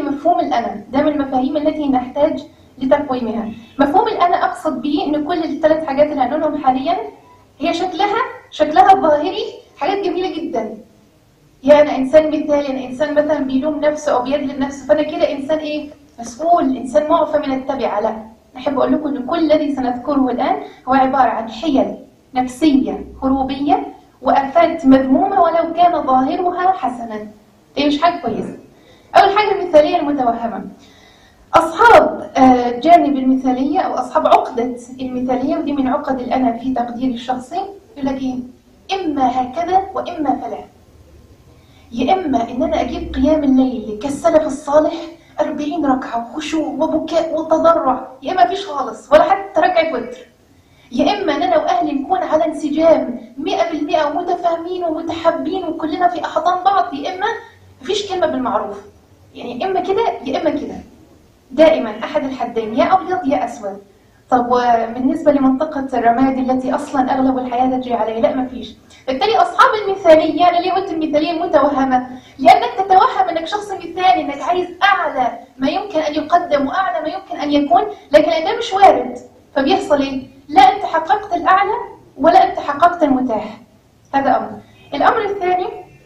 بمفهوم الأنا ده من المفاهيم التي نحتاج لتقويمها مفهوم الأنا أقصد به إن كل الثلاث حاجات اللي هنقولهم حاليا هي شكلها شكلها الظاهري حاجات جميلة جدا يا أنا إنسان مثالي أنا إنسان مثلا بيلوم نفسه أو بيدلل نفسه فأنا كده إنسان إيه مسؤول إنسان معفى من التبعة لا أحب أقول لكم إن كل الذي سنذكره الآن هو عبارة عن حيل نفسية هروبية وآفات مذمومة ولو كان ظاهرها حسنا دي مش حاجة كويسة أول حاجة المثالية المتوهمة أصحاب آه، جانب المثالية أو أصحاب عقدة المثالية ودي من عقد الأنا في تقديري الشخصي يقول لك إيه إما هكذا وإما فلا يا إما إن أنا أجيب قيام الليل كالسلف الصالح أربعين ركعة وخشوع وبكاء وتضرع يا إما مفيش خالص ولا حتى ركعة وتر يا إما إن أنا وأهلي نكون على انسجام مئة بالمئة ومتفاهمين ومتحابين وكلنا في أحضان بعض يا إما مفيش كلمة بالمعروف يعني إما كده يا إما كده دائما أحد الحدين يا أبيض يا أسود طب وبالنسبة لمنطقة الرماد التي أصلا أغلب الحياة تجري عليها لا مفيش بالتالي أصحاب المثالية أنا ليه قلت المثالية المتوهمة لأنك تتوهم أنك شخص مثالي أنك عايز أعلى ما يمكن أن يقدم وأعلى ما يمكن أن يكون لكن ده مش وارد فبيحصل إيه؟ لا أنت حققت الأعلى ولا أنت حققت المتاح هذا أمر الأمر الثاني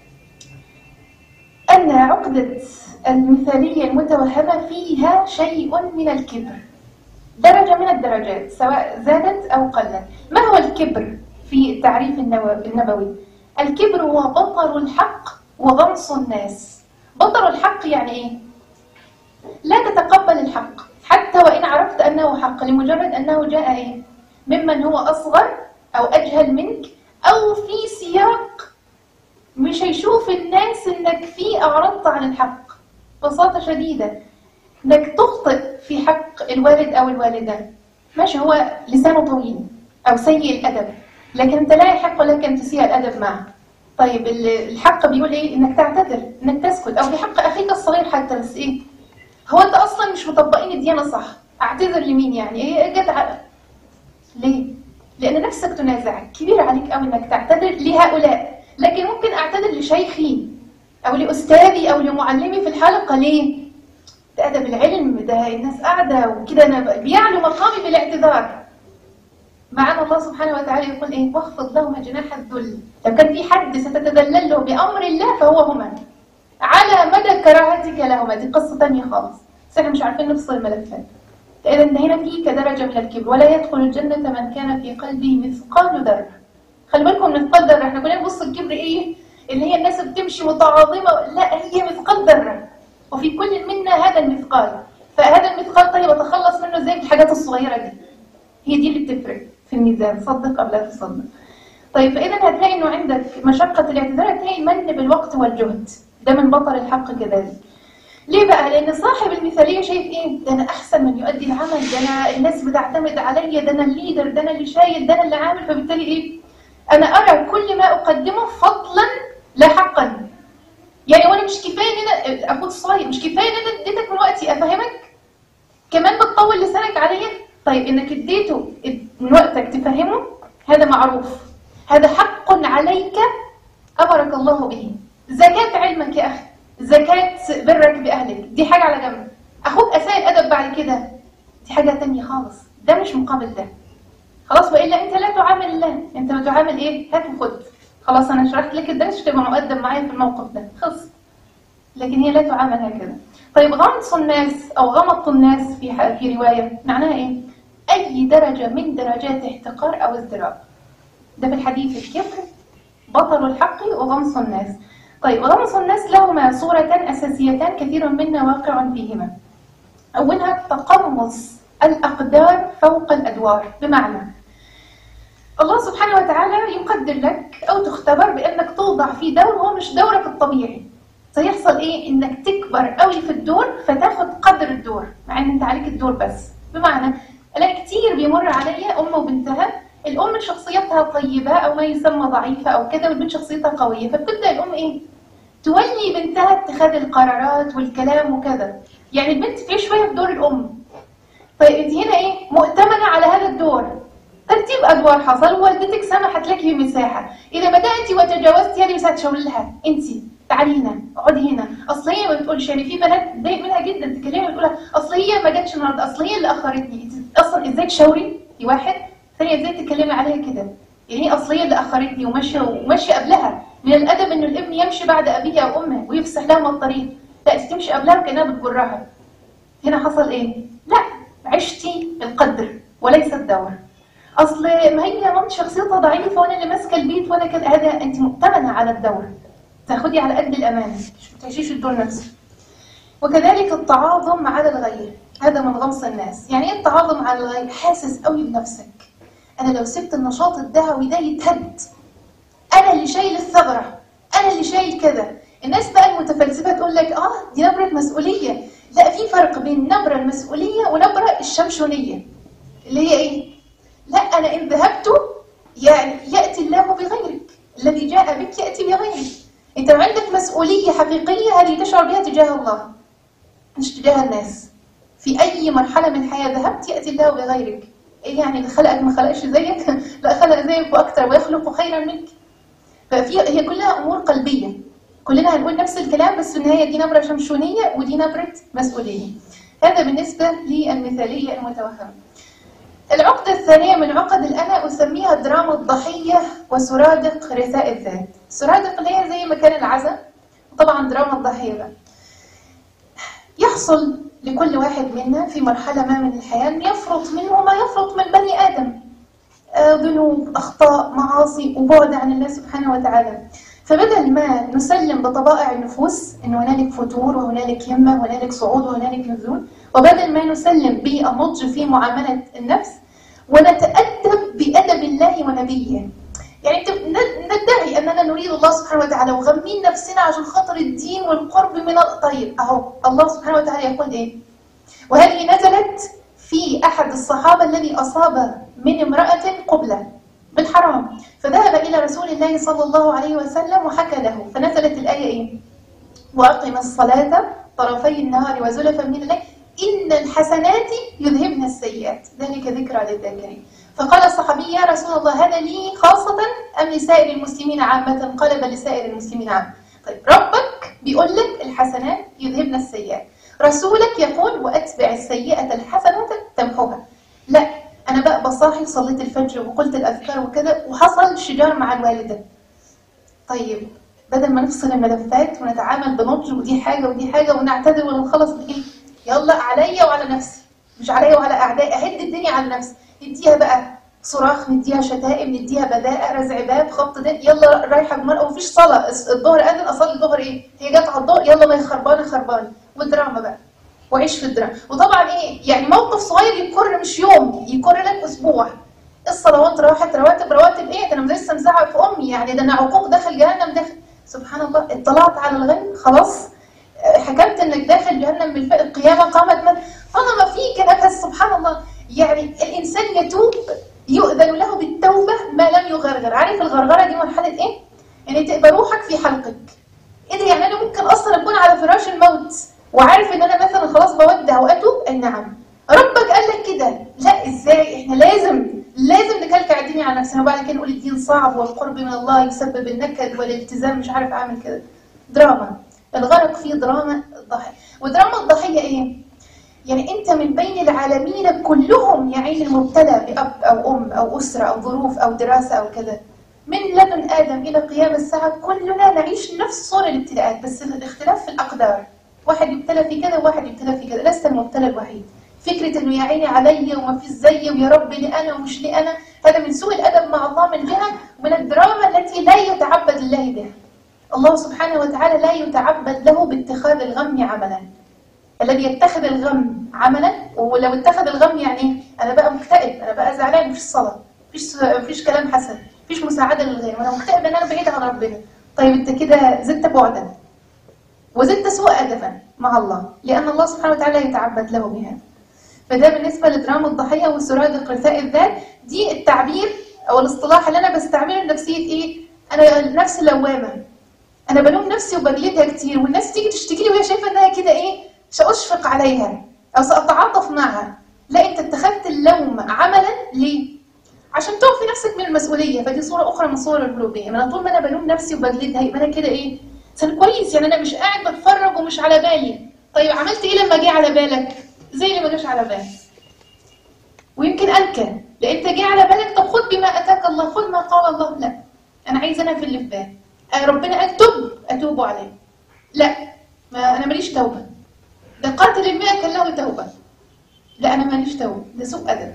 أن عقدة المثالية المتوهمة فيها شيء من الكبر درجة من الدرجات سواء زادت أو قلت ما هو الكبر في التعريف النو- النبوي الكبر هو بطر الحق وغمص الناس بطر الحق يعني إيه لا تتقبل الحق حتى وإن عرفت أنه حق لمجرد أنه جاء إيه ممن هو أصغر أو أجهل منك أو في سياق مش هيشوف الناس انك فيه اعرضت عن الحق ببساطة شديدة انك تخطئ في حق الوالد او الوالدة ماشي هو لسانه طويل او سيء الادب لكن انت لا يحق لك ان تسيء الادب معه طيب ال- الحق بيقول ايه انك تعتذر انك تسكت او في حق اخيك الصغير حتى بس ايه هو انت اصلا مش مطبقين الديانة صح اعتذر لمين يعني ايه جدع ليه لان نفسك تنازعك كبير عليك قوي انك تعتذر لهؤلاء لكن ممكن اعتذر لشيخي او لاستاذي او لمعلمي في الحلقه ليه ده ادب العلم ده الناس قاعده وكده انا ب- بيعلو مقامي بالاعتذار معنا الله سبحانه وتعالى يقول ايه واخفض لهما جناح الذل لو كان في حد ستتذلل له بامر الله فهو هما على مدى كراهتك لهما دي قصه ثانيه خالص بس احنا مش عارفين نفصل الملفات إذا هنا في كدرجة من الكبر ولا يدخل الجنة من كان في قلبه مثقال ذرة خلي بالكم مثقال ذرة احنا كلنا نبص الكبر ايه اللي هي الناس بتمشي متعاظمة لا هي مثقال ذرة وفي كل منا هذا المثقال فهذا المثقال طيب اتخلص منه ازاي بالحاجات الصغيرة دي هي دي اللي بتفرق في الميزان صدق أو لا تصدق طيب فإذا هتلاقي إنه عندك مشقة الاعتذار هتلاقي من بالوقت والجهد ده من بطل الحق كذلك ليه بقى؟ لأن صاحب المثالية شايف إيه؟ ده أنا أحسن من يؤدي العمل، ده أنا الناس بتعتمد عليا، ده أنا الليدر، ده أنا اللي شايل، ده أنا اللي عامل، فبالتالي إيه؟ أنا أرى كل ما أقدمه فضلا لا حقا. يعني وأنا مش كفاية إن أنا أكون صايم، مش كفاية إن أنا اديتك من وقتي أفهمك؟ كمان بتطول لسانك عليا؟ طيب إنك اديته من وقتك تفهمه هذا معروف. هذا حق عليك أمرك الله به. زكاة علمك يا أخي. زكاة برك بأهلك دي حاجة على جنب أخوك أساء الأدب بعد كده دي حاجة تانية خالص ده مش مقابل ده خلاص وإلا أنت لا تعامل الله أنت بتعامل إيه هات وخد خلاص أنا شرحت لك الدرس تبقى مؤدب معايا في الموقف ده خلص لكن هي لا تعامل هكذا طيب غمص الناس أو غمط الناس في ح- في رواية معناها إيه أي درجة من درجات احتقار أو ازدراء ده في الحديث الكفر بطل الحق وغمص الناس طيب غمص الناس لهما صورتان أساسيتان كثير منا واقع فيهما أولها تقمص الأقدار فوق الأدوار بمعنى الله سبحانه وتعالى يقدر لك أو تختبر بأنك توضع في دور هو مش دورك الطبيعي سيحصل إيه؟ إنك تكبر قوي في الدور فتاخد قدر الدور مع إن أنت عليك الدور بس بمعنى أنا كتير بيمر عليا أم وبنتها الأم شخصيتها طيبة أو ما يسمى ضعيفة أو كده والبنت شخصيتها قوية فبتبدأ الأم إيه؟ تولي بنتها اتخاذ القرارات والكلام وكذا يعني البنت تعيش شوية في دور الأم طيب انت هنا ايه مؤتمنة على هذا الدور ترتيب ادوار حصل ووالدتك سمحت لك بمساحة اذا بدأت وتجاوزت هذه المساحة تشاور لها انت تعالي هنا اقعدي هنا اصل هي ما بتقولش يعني في بنات تضايق منها جدا تكلمها تقول اصل هي ما جاتش النهارده اصل هي اللي اخرتني اصلا ازاي تشاوري في واحد ثانيه ازاي تتكلمي عليها كده يعني هي اصل هي اللي اخرتني وماشيه وماشيه قبلها من الادب ان الابن يمشي بعد ابيه او امه ويفسح لهم الطريق لا انت تمشي قبلها وكانها بتجرها هنا حصل ايه لا عشتي القدر وليس الدور اصل ما هي مامتي شخصيتها ضعيفه وانا اللي ماسكه البيت وانا كده هذا انت مؤتمنه على الدور تاخدي على قد الامانه مش تعيشيش الدور نفسه وكذلك التعاظم على الغير هذا من غمص الناس يعني ايه التعاظم على الغير حاسس قوي بنفسك انا لو سبت النشاط الدعوي ده يتهد انا اللي شايل الثغره انا اللي شايل كذا الناس بقى المتفلسفه تقول لك اه دي نبره مسؤوليه لا في فرق بين النبره المسؤوليه ونبره الشمشونيه اللي هي ايه لا انا ان ذهبت يعني ياتي الله بغيرك الذي جاء بك ياتي بغيرك انت عندك مسؤوليه حقيقيه هذه تشعر بها تجاه الله مش تجاه الناس في اي مرحله من الحياه ذهبت ياتي الله بغيرك ايه يعني اللي خلقك ما خلقش زيك لا خلق زيك واكثر ويخلق خيرا منك ففي هي كلها امور قلبيه كلنا هنقول نفس الكلام بس في النهايه دي نبره شمشونيه ودي نبره مسؤوليه هذا بالنسبه للمثاليه المتوهمه العقدة الثانية من عقد الأنا أسميها دراما الضحية وسرادق رثاء الذات سرادق اللي هي زي مكان العزاء وطبعا دراما الضحية بقى يحصل لكل واحد منا في مرحلة ما من الحياة أن يفرط منه ما يفرط من بني آدم آه، ذنوب أخطاء معاصي وبعد عن الله سبحانه وتعالى فبدل ما نسلم بطبائع النفوس أن هنالك فتور وهنالك همة وهنالك صعود وهنالك نزول وبدل ما نسلم بالنضج في معاملة النفس ونتأدب بأدب الله ونبيه يعني ندعي أننا نريد الله سبحانه وتعالى وغمين نفسنا عشان خاطر الدين والقرب من الطيب أهو الله سبحانه وتعالى يقول إيه وهذه نزلت في أحد الصحابة الذي أصاب من امرأة قبلة بالحرام فذهب إلى رسول الله صلى الله عليه وسلم وحكى له فنزلت الآية إيه وأقم الصلاة طرفي النهار وزلفا من الليل إن الحسنات يذهبن السيئات ذلك ذكرى للذاكرين فقال الصحابي يا رسول الله هذا لي خاصة أم لسائر المسلمين عامة قال بل لسائر المسلمين عامة طيب ربك بيقول لك الحسنات يذهبن السيئات رسولك يقول وأتبع السيئة الحسنة تمحوها لا أنا بقى بصاحي صليت الفجر وقلت الأذكار وكذا وحصل شجار مع الوالدة طيب بدل ما نفصل الملفات ونتعامل بنضج ودي حاجة ودي حاجة ونعتذر ونخلص بإيه يلا عليا وعلى نفسي مش عليا وعلى اعدائي اهد الدنيا على نفسي نديها بقى صراخ نديها شتائم نديها بداء رزع باب خبط دين يلا رايحه بمرأة ومفيش صلاه الظهر اذن اصلي الظهر ايه هي جت على الظهر يلا ما هي خربانه خربانه ودراما بقى وعيش في الدراما وطبعا ايه يعني موقف صغير يكر مش يوم يكر لك اسبوع الصلوات راحت رواتب رواتب ايه ده انا لسه مزعق في امي يعني ده انا عقوق داخل جهنم داخل سبحان الله اطلعت على الغيب خلاص حكمت انك داخل جهنم بالفعل القيامه قامت من طالما فيك نفس سبحان الله يعني الانسان يتوب يؤذن له بالتوبه ما لم يغرغر عارف الغرغره دي مرحله ايه يعني تبقى روحك في حلقك ايه ده يعني انا ممكن اصلا اكون على فراش الموت وعارف ان انا مثلا خلاص بودع واتوب اي نعم ربك قال لك كده لا ازاي احنا لازم لازم نكلكع الدنيا على نفسنا وبعد كده نقول الدين صعب والقرب من الله يسبب النكد والالتزام مش عارف اعمل كده دراما الغرق فيه دراما الضحية ودراما الضحية ايه؟ يعني انت من بين العالمين كلهم يا عين المبتلى بأب أو أم أو أسرة أو ظروف أو دراسة أو كذا من لدن آدم إلى قيام الساعة كلنا نعيش نفس صور الابتلاءات بس الاختلاف في الأقدار واحد يبتلى في كذا وواحد يبتلى في كذا لست المبتلى الوحيد فكرة انه يا عيني علي وما في زيي ويا رب لي انا ومش لي انا هذا من سوء الادب مع الله من جهه ومن الدراما التي لا يتعبد الله بها الله سبحانه وتعالى لا يتعبد له باتخاذ الغم عملا الذي يتخذ الغم عملا ولو اتخذ الغم يعني انا بقى مكتئب انا بقى زعلان مفيش صلاه مفيش مفيش كلام حسن مفيش مساعده للغير وانا مكتئب ان انا بعيد عن ربنا طيب انت كده زدت بعدا وزدت سوء ادبا مع الله لان الله سبحانه وتعالى يتعبد له بهذا فده بالنسبه لدراما الضحيه وسرادق رثاء الذات دي التعبير او الاصطلاح اللي انا بستعمله لنفسيه ايه انا نفس لوامه انا بلوم نفسي وبجلدها كتير والناس تيجي تشتكي لي وهي شايفه انها كده ايه ساشفق عليها او ساتعاطف معها لا انت اتخذت اللوم عملا ليه عشان تعفي نفسك من المسؤوليه فدي صوره اخرى من صور الربوبيه من طول ما انا بلوم نفسي وبجلدها يبقى انا كده ايه انسان كويس يعني انا مش قاعد بتفرج ومش على بالي طيب عملت ايه لما جه على بالك زي اللي ما جاش على بالك ويمكن انكى لان انت جه على بالك طب خد بما اتاك الله خد ما قال الله لا انا عايز انا في اللي في بالي آه، ربنا قال تب اتوب عليه لا ما انا ماليش توبه ده قاتل المئة كان له توبه لا انا ماليش توبه ده سوء ادب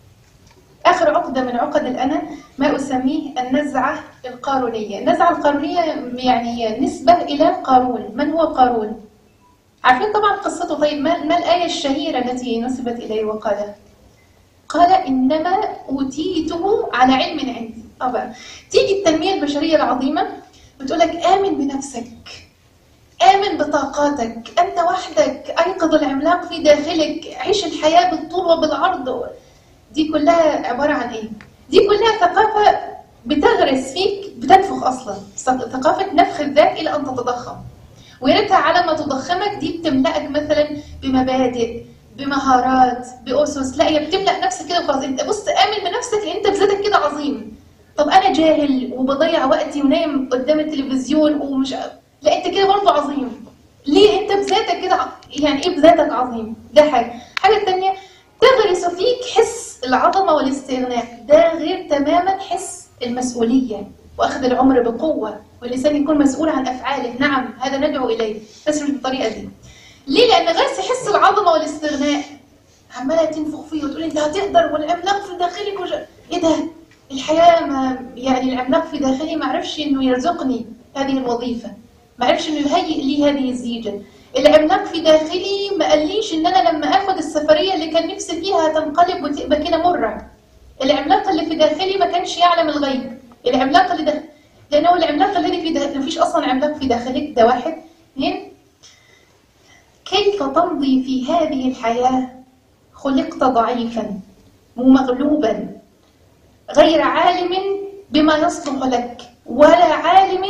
آخر عقدة من عقد الأنا ما أسميه النزعة القارونية النزعة القارونية يعني نسبة إلى قارون من هو قارون؟ عارفين طبعا قصته طيب ما, ما الآية الشهيرة التي نسبت إليه وقالها؟ قال إنما أوتيته على علم عندي أبا تيجي التنمية البشرية العظيمة بتقولك آمن بنفسك آمن بطاقاتك أنت وحدك أيقظ العملاق في داخلك عيش الحياة بالطول وبالعرض دي كلها عبارة عن إيه؟ دي كلها ثقافة بتغرس فيك بتنفخ أصلا ثقافة نفخ الذات إلى أن تتضخم ويا ريتها على ما تضخمك دي بتملأك مثلا بمبادئ بمهارات بأسس لا هي بتملأ نفسك كده وخلاص انت بص آمن بنفسك انت بذاتك كده عظيم طب انا جاهل وبضيع وقتي ونايم قدام التلفزيون ومش لا انت كده برضه عظيم ليه انت بذاتك كده يعني ايه بذاتك عظيم ده حاجه حاجه الثانيه تغرس فيك حس العظمه والاستغناء ده غير تماما حس المسؤوليه واخذ العمر بقوه والانسان يكون مسؤول عن افعاله نعم هذا ندعو اليه بس مش بالطريقه دي ليه لان غرس حس العظمه والاستغناء عماله تنفخ فيه وتقول انت هتقدر والعملاق في داخلك وج... ايه ده الحياه ما يعني العملاق في داخلي ما عرفش انه يرزقني هذه الوظيفه ما عرفش انه يهيئ لي هذه الزيجه العملاق في داخلي ما قاليش ان انا لما اخد السفريه اللي كان نفسي فيها هتنقلب وتبقى كده مره العملاق اللي في داخلي ما كانش يعلم الغيب العملاق اللي ده لانه العملاق الذي في داخلي مفيش اصلا عملاق في داخلك ده واحد اثنين كيف تمضي في هذه الحياه خلقت ضعيفا مغلوبا غير عالم بما يصلح لك ولا عالم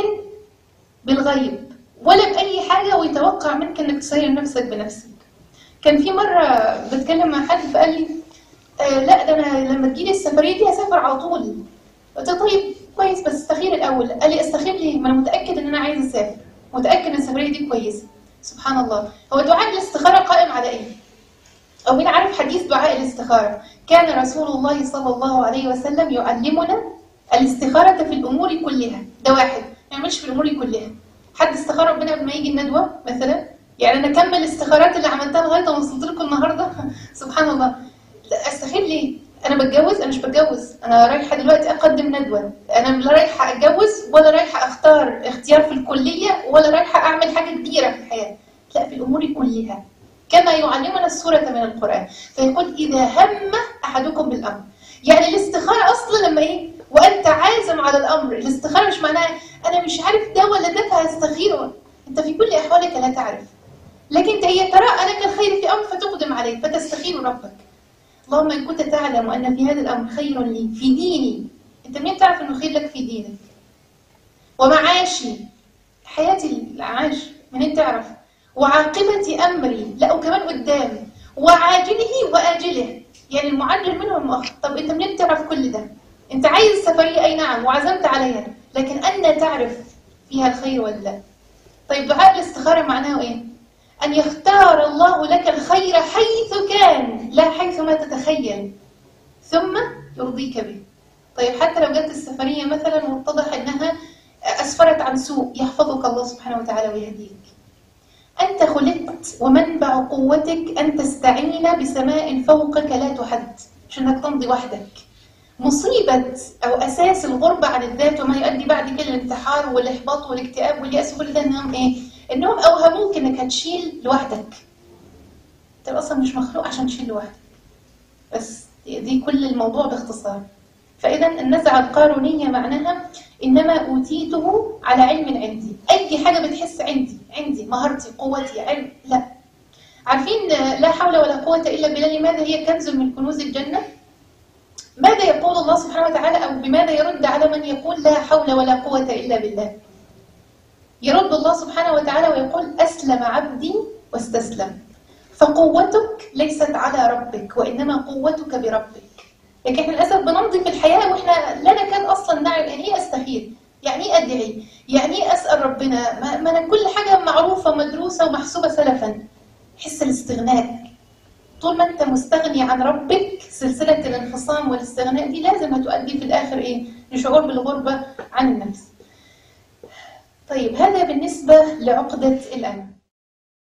بالغيب ولا بأي حاجة ويتوقع منك إنك تسير نفسك بنفسك كان في مرة بتكلم مع حد فقال لي آه لا ده أنا لما تجيلي السفرية دي هسافر على طول قلت له طيب كويس بس استخير الأول قال لي استخير ليه؟ ما أنا متأكد إن أنا عايز أسافر متأكد إن السفرية دي كويسة سبحان الله هو دعاء الاستخارة قائم على إيه؟ أو مين عارف حديث دعاء الاستخارة كان رسول الله صلى الله عليه وسلم يعلمنا الاستخارة في الأمور كلها ده واحد ما يعملش في الأمور كلها حد استخار ربنا قبل ما يجي الندوة مثلا يعني أنا أكمل الاستخارات اللي عملتها لغاية ما وصلت لكم النهاردة سبحان الله أستخير ليه؟ أنا بتجوز أنا مش بتجوز أنا رايحة دلوقتي أقدم ندوة أنا لا رايحة أتجوز ولا رايحة أختار اختيار في الكلية ولا رايحة أعمل حاجة كبيرة في الحياة لا في الأمور كلها كما يعلمنا السورة من القرآن فيقول إذا هم أحدكم بالأمر يعني الاستخارة أصلا لما إيه وأنت عازم على الأمر الاستخارة مش معناها أنا مش عارف ده ولا ده فهستخيره أنت في كل أحوالك لا تعرف لكن هي تراءى لك الخير في أمر فتقدم عليه فتستخير ربك اللهم إن كنت تعلم أن في هذا الأمر خير لي في ديني أنت منين تعرف أنه خير لك في دينك ومعاشي حياتي العاش منين تعرف وعاقبة أمري لا وكمان قدام وعاجله وآجله يعني المعجل منه والمؤخر طب أنت منين تعرف كل ده أنت عايز السفرية أي نعم وعزمت عليها لكن أن تعرف فيها الخير ولا لا طيب دعاء الاستخارة معناه إيه أن يختار الله لك الخير حيث كان لا حيث ما تتخيل ثم يرضيك به طيب حتى لو جت السفرية مثلا واتضح أنها أسفرت عن سوء يحفظك الله سبحانه وتعالى ويهديك أنت خلقت ومنبع قوتك أن تستعين بسماء فوقك لا تحد مش أنك تمضي وحدك مصيبة أو أساس الغربة عن الذات وما يؤدي بعد كده الانتحار والإحباط والاكتئاب واليأس وكل ده إنهم إيه؟ إنهم أوهموك إنك هتشيل لوحدك. أنت أصلا مش مخلوق عشان تشيل لوحدك. بس دي كل الموضوع باختصار. فإذا النزعة القارونية معناها إنما أوتيته على علم عندي أي حاجة بتحس عندي عندي مهارتي قوتي علم لا عارفين لا حول ولا قوة إلا بالله لماذا هي كنز من كنوز الجنة ماذا يقول الله سبحانه وتعالى أو بماذا يرد على من يقول لا حول ولا قوة إلا بالله يرد الله سبحانه وتعالى ويقول أسلم عبدي واستسلم فقوتك ليست على ربك وإنما قوتك بربك لكن احنا للاسف بنمضي في الحياه واحنا لا نكاد اصلا نعرف يعني ايه استخير يعني ايه ادعي يعني ايه اسال ربنا ما, ما انا كل حاجه معروفه مدروسه ومحسوبه سلفا حس الاستغناء طول ما انت مستغني عن ربك سلسله الانفصام والاستغناء دي لازم هتؤدي في الاخر ايه لشعور بالغربه عن النفس طيب هذا بالنسبه لعقده الأنا